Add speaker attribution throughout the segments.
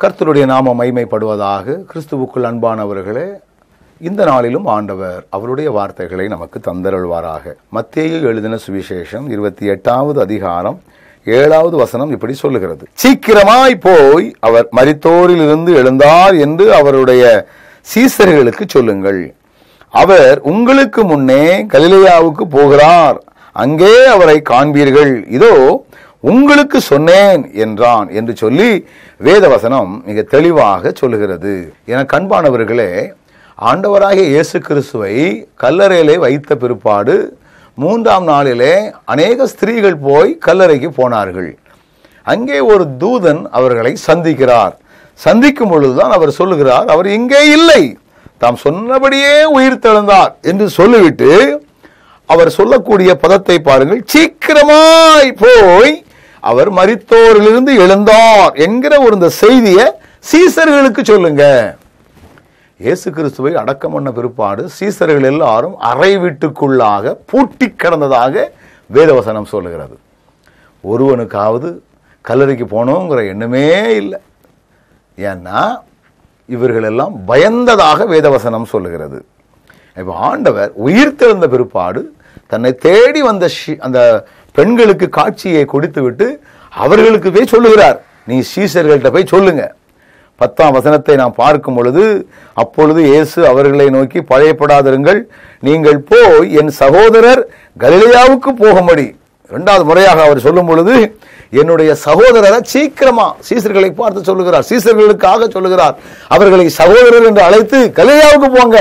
Speaker 1: கர்த்தருடைய நாம மைமைப்படுவதாக கிறிஸ்துவுக்குள் அன்பானவர்களே இந்த நாளிலும் ஆண்டவர் அவருடைய வார்த்தைகளை நமக்கு தந்தருள்வாராக மத்தேயு எழுதின சுவிசேஷம் இருபத்தி எட்டாவது அதிகாரம் ஏழாவது வசனம் இப்படி சொல்லுகிறது சீக்கிரமாய் போய் அவர் மரித்தோரில் இருந்து எழுந்தார் என்று அவருடைய சீசர்களுக்கு சொல்லுங்கள் அவர் உங்களுக்கு முன்னே கலிலேயாவுக்கு போகிறார் அங்கே அவரை காண்பீர்கள் இதோ உங்களுக்கு சொன்னேன் என்றான் என்று சொல்லி வேதவசனம் மிக தெளிவாக சொல்லுகிறது என கண்பானவர்களே ஆண்டவராகிய இயேசு கிறிஸ்துவை கல்லறையிலே வைத்த பிற்பாடு மூன்றாம் நாளிலே அநேக ஸ்திரீகள் போய் கல்லறைக்கு போனார்கள் அங்கே ஒரு தூதன் அவர்களை சந்திக்கிறார் சந்திக்கும் பொழுதுதான் அவர் சொல்லுகிறார் அவர் இங்கே இல்லை தாம் சொன்னபடியே உயிர் தெழுந்தார் என்று சொல்லிவிட்டு அவர் சொல்லக்கூடிய பதத்தை பாருங்கள் சீக்கிரமாய் போய் அவர் மரித்தோரிலிருந்து எழுந்தார் என்கிற ஒரு இந்த செய்தியை சீசர்களுக்கு சொல்லுங்க இயேசு கிறிஸ்துவை அடக்கம் பண்ண பிற்பாடு சீசர்கள் எல்லாரும் அறை வீட்டுக்குள்ளாக பூட்டி கிடந்ததாக வேதவசனம் சொல்லுகிறது ஒருவனுக்காவது கல்லறைக்கு போகணுங்கிற எண்ணமே இல்லை ஏன்னா இவர்கள் எல்லாம் பயந்ததாக வேதவசனம் சொல்லுகிறது இப்போ ஆண்டவர் உயிர் தெழுந்த பிற்பாடு தன்னை தேடி வந்த ஷி- அந்த பெண்களுக்கு காட்சியை கொடுத்து விட்டு அவர்களுக்கு போய் சொல்லுகிறார் நீ சீசர்கள்ட்ட போய் சொல்லுங்க பத்தாம் வசனத்தை நாம் பார்க்கும் பொழுது அப்பொழுது இயேசு அவர்களை நோக்கி பழையப்படாதிருங்கள் நீங்கள் போய் என் சகோதரர் கலிலேயாவுக்கு போகும்படி இரண்டாவது முறையாக அவர் சொல்லும் பொழுது என்னுடைய சகோதரரை சீக்கிரமா சீசர்களை பார்த்து சொல்லுகிறார் சீசர்களுக்காக சொல்லுகிறார் அவர்களை சகோதரர் என்று அழைத்து கலிலேயாவுக்கு போங்க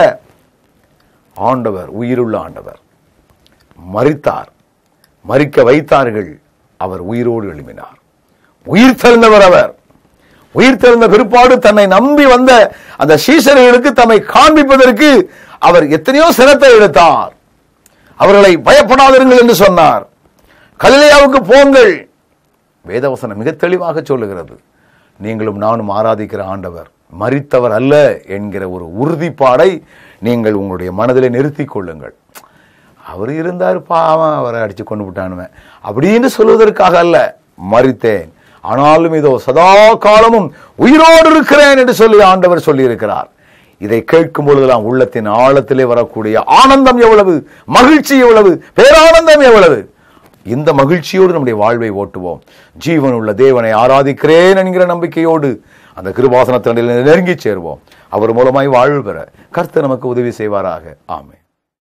Speaker 1: ஆண்டவர் உயிருள்ள ஆண்டவர் மரித்தார் மரிக்க வைத்தார்கள் அவர் உயிரோடு எழுப்பினார் உயிர் தெழுந்தவர் அவர் உயிர் தெழுந்த பிற்பாடு தன்னை நம்பி வந்த அந்த சீசர்களுக்கு தம்மை காண்பிப்பதற்கு அவர் எத்தனையோ சிரத்தை எடுத்தார் அவர்களை பயப்படாதிருங்கள் என்று சொன்னார் கலிலேயாவுக்கு போங்கள் வேதவசனம் மிக தெளிவாக சொல்லுகிறது நீங்களும் நானும் ஆராதிக்கிற ஆண்டவர் மரித்தவர் அல்ல என்கிற ஒரு உறுதிப்பாடை நீங்கள் உங்களுடைய மனதிலே நிறுத்திக் கொள்ளுங்கள் அவர் இருந்தார் பாவம் அவரை அடிச்சு கொண்டு விட்டானுவன் அப்படின்னு சொல்வதற்காக அல்ல மரித்தேன் ஆனாலும் இதோ சதா காலமும் உயிரோடு இருக்கிறேன் என்று சொல்லி ஆண்டவர் சொல்லி இருக்கிறார் இதை கேட்கும் பொழுதெல்லாம் உள்ளத்தின் ஆழத்திலே வரக்கூடிய ஆனந்தம் எவ்வளவு மகிழ்ச்சி எவ்வளவு பேரானந்தம் எவ்வளவு இந்த மகிழ்ச்சியோடு நம்முடைய வாழ்வை ஓட்டுவோம் ஜீவன் உள்ள தேவனை ஆராதிக்கிறேன் என்கிற நம்பிக்கையோடு அந்த கிருபாசனத்தினில் நெருங்கி சேருவோம் அவர் மூலமாய் வாழ்வு பெற கர்த்தர் நமக்கு உதவி செய்வாராக ஆமென்